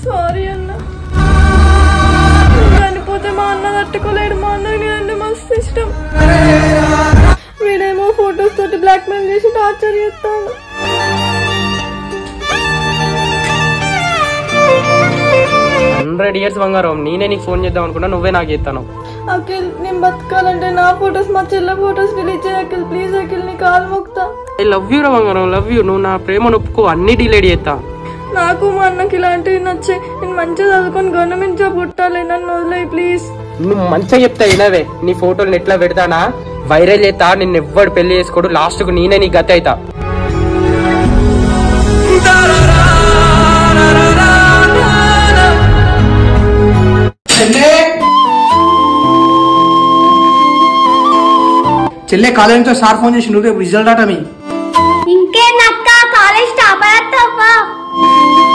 sorry అన్న చనిపోతే మా అన్న తట్టుకోలేడు మా అన్నకి నేనంటే మస్తు ఇష్టం వీడేమో ఫొటోస్ తోటి బ్లాక్మెయిల్ చేసి టార్చర్ చేస్తాడు హండ్రెడ్ ఇయర్స్ బంగారం నేనే నీకు ఫోన్ చేద్దాం అనుకున్నా నువ్వే నాకు చేస్తాను అఖిల్ నేను బతకాలంటే నా ఫొటోస్ మా చెల్లె ఫొటోస్ డిలీట్ చేయ అఖిల్ ప్లీజ్ అఖిల్ నీ కాలు మొక్తా ఐ లవ్ యూ రా బంగారం లవ్ యూ నువ్వు నా ప్రేమ ఒప్పుకో అన్ని డిలేట్ చేస్తా నాకు మా అన్నకి ఇలాంటివి నచ్చాయి నేను మంచిగా చదువుకొని గవర్నమెంట్ జాబ్ పుట్టాలి నన్ను వదిలేయి ప్లీజ్ నువ్వు మంచిగా చెప్తా వినవే నీ ఫోటోలు ఎట్లా పెడతానా వైరల్ చేస్తా నిన్ను ఎవ్వడు పెళ్లి చేసుకోడు లాస్ట్ కు నేనే నీ గతి అవుతా చెల్లె చెల్లె కాలేజ్ నుంచి సార్ ఫోన్ చేసి నువ్వు రేపు రిజల్ట్ అట మీ ఇంకేనక్క కాలేజ్ టాపర్ అత్తవ్వా